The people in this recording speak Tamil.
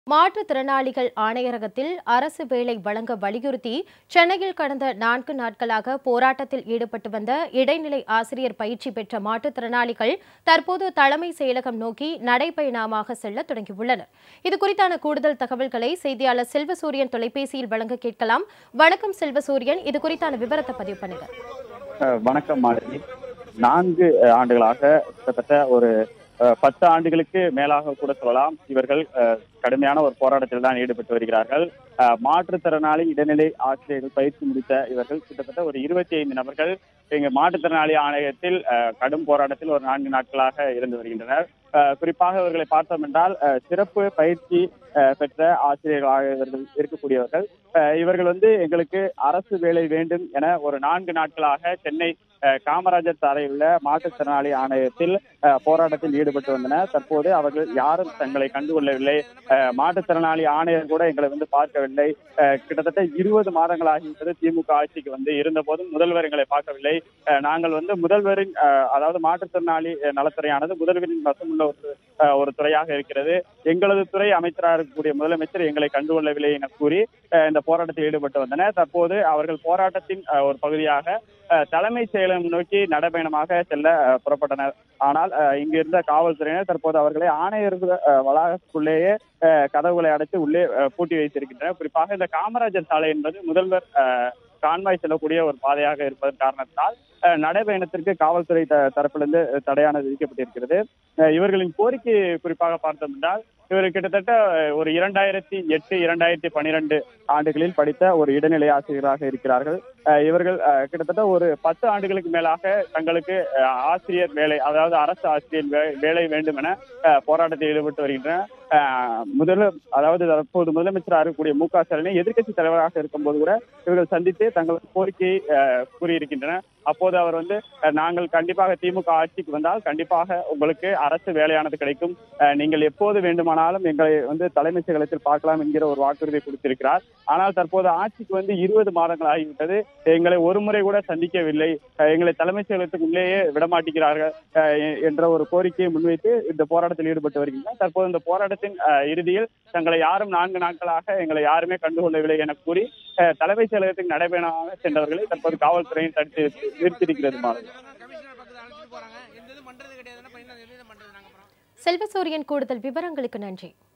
மாற்றுத்திறனாளிகள் ஆணையரகத்தில் அரசு வேலை வழங்க வலியுறுத்தி சென்னையில் கடந்த நான்கு நாட்களாக போராட்டத்தில் ஈடுபட்டு வந்த இடைநிலை ஆசிரியர் பயிற்சி பெற்ற மாற்றுத்திறனாளிகள் தற்போது தலைமை செயலகம் நோக்கி நடைபயணமாக செல்ல தொடங்கியுள்ளனர் இது குறித்தான கூடுதல் தகவல்களை செய்தியாளர் செல்வசூரியன் தொலைபேசியில் வழங்க கேட்கலாம் வணக்கம் செல்வசூரியன் இது குறித்தான விவரத்தை பதிவு பண்ணுங்க அஹ் வணக்கம் மாணவி நான்கு அஹ், ஆண்டுகளாக கிட்டத்தட்ட ஒரு அஹ், பத்து ஆண்டுகளுக்கு மேலாக கூட சொல்லலாம் இவர்கள் அஹ், கடுமையான ஒரு போராட்டத்தில் தான் ஈடுபட்டு வருகிறார்கள் அஹ், மாற்றுத்திறனாளி இடைநிலை ஆசிரியர்கள் பயிற்சி முடித்த இவர்கள் கிட்டத்தட்ட ஒரு இருபத்தி ஐந்து நபர்கள் இங்கு மாற்றுத்திறனாளி ஆணையத்தில் அஹ், கடும் போராட்டத்தில் ஒரு நான்கு நாட்களாக இருந்து வருகின்றனர் அஹ், குறிப்பாக இவர்களை பார்த்தோம் என்றால் அஹ், சிறப்பு பயிற்சி அஹ், பெற்ற ஆசிரியர்களாக இவர்கள் இருக்கக்கூடியவர்கள் அஹ், இவர்கள் வந்து எங்களுக்கு அரசு வேலை வேண்டும் என ஒரு நான்கு நாட்களாக சென்னை அஹ், காமராஜர் சாலையில் உள்ள மாற்றுத்திறனாளி ஆணையத்தில் அஹ், போராட்டத்தில் ஈடுபட்டு வந்தனர் தற்போது அவர்கள் யாரும் தங்களை கண்டுகொள்ளவில்லை அஹ், மாற்றுத்திறனாளி ஆணையர் கூட எங்களை வந்து பார்க்கவில்லை அஹ், கிட்டத்தட்ட இருபது மாதங்களாகிவிட்டது திமுக ஆட்சிக்கு வந்து இருந்த போதும் முதல்வர் எங்களை பார்க்கவில்லை அஹ், நாங்கள் வந்து முதல்வரின் அஹ், அதாவது மாற்றுத்திறனாளி அஹ், நலத்துறையானது முதல்வரின் வசம் உள்ள ஒரு அஹ், ஒரு துறையாக இருக்கிறது எங்களது துறை அமைச்சராக இருக்கக்கூடிய முதலமைச்சர் எங்களை கண்டுகொள்ளவில்லை என கூறி அஹ், இந்த போராட்டத்தில் ஈடுபட்டு வந்தனர் தற்போது அவர்கள் போராட்டத்தின் அஹ், ஒரு பகுதியாக அஹ், தலைமை செயலகம் நோக்கி நடைபயணமாக செல்ல அஹ், புறப்பட்டனர் ஆனால் அஹ், இங்கு இருந்த காவல்துறையினர் தற்போது அவர்களை ஆணையர் அஹ், வளாகத்துக்குள்ளேயே அஹ், கதவுகளை அடைத்து உள்ளே அஹ், பூட்டி வைத்திருக்கின்றனர் குறிப்பாக இந்த காமராஜர் சாலை என்பது முதல்வர் அஹ், கான்வாய் செல்லக்கூடிய ஒரு பாதையாக இருப்பதன் காரணத்தால் அஹ், நடைபயணத்திற்கு காவல்துறை த- தரப்பிலிருந்து தடையானது விதிக்கப்பட்டிருக்கிறது அஹ், இவர்களின் கோரிக்கை குறிப்பாக பார்த்தோம் என்றால் இவர் கிட்டத்தட்ட அஹ், ஒரு இரண்டாயிரத்தி எட்டு இரண்டாயிரத்தி பனிரெண்டு ஆண்டுகளில் படித்த ஒரு இடைநிலை ஆசிரியராக இருக்கிறார்கள் அஹ், இவர்கள் அஹ், கிட்டத்தட்ட ஒரு பத்து ஆண்டுகளுக்கு மேலாக தங்களுக்கு அஹ், ஆசிரியர் வேலை அதாவது அரசு ஆசிரியர் வே- வேலை வேண்டும் என அஹ், போராட்டத்தில் ஈடுபட்டு வருகின்றனர் அஹ், முதல்ல அதாவது தற்போது முதலமைச்சராக இருக்கக்கூடிய மு க ஸ்டாலினை எதிர்க்கட்சி தலைவராக இருக்கும்போது கூட இவர்கள் சந்தித்து தங்களது கோரிக்கையை அஹ், கூறியிருக்கின்றனர் அப்போது அவர் வந்து அஹ், நாங்கள் கண்டிப்பாக திமுக ஆட்சிக்கு வந்தால் கண்டிப்பாக உங்களுக்கு அரசு வேலையானது கிடைக்கும் அஹ், நீங்கள் எப்போது வேண்டுமானாலும் எங்களை வந்து தலைமைச் செயலகத்தில் பார்க்கலாம் என்கிற ஒரு வாக்குறுதி கொடுத்திருக்கிறார் ஆனால் தற்போது ஆட்சிக்கு வந்து இருபது மாதங்கள் ஆகிவிட்டது எங்களை ஒரு முறை கூட சந்திக்கவில்லை அஹ், எங்களை தலைமைச் செயலகத்துக்கு உள்ளேயே விடமாட்டேங்கிறார்கள் அஹ், எ- என்ற ஒரு கோரிக்கையை முன்வைத்து இந்த போராட்டத்தில் ஈடுபட்டு வருகின்றனர் தற்போது இந்த போராட்டத்தின் அஹ், இறுதியில் தங்களை யாரும் நான்கு நாட்களாக எங்களை யாருமே கண்டுகொள்ளவில்லை என கூறி அஹ், தலைமைச் செயலகத்துக்கு நடைபயணமாக சென்றவர்களை தற்போது காவல்துறையின் தடுத்து நிறுத்தியிருக்கிறது மாணவி கமிஷனர் பக்கத்துல அழைச்சிட்டு போறாங்க எந்த இது பண்றது கிடையாதுன்னா இப்ப என்ன என்ன பண்றது நாங்க அப்புறம் செல்வசூரியன் கூடுதல் விவரங்களுக்கு நன்றி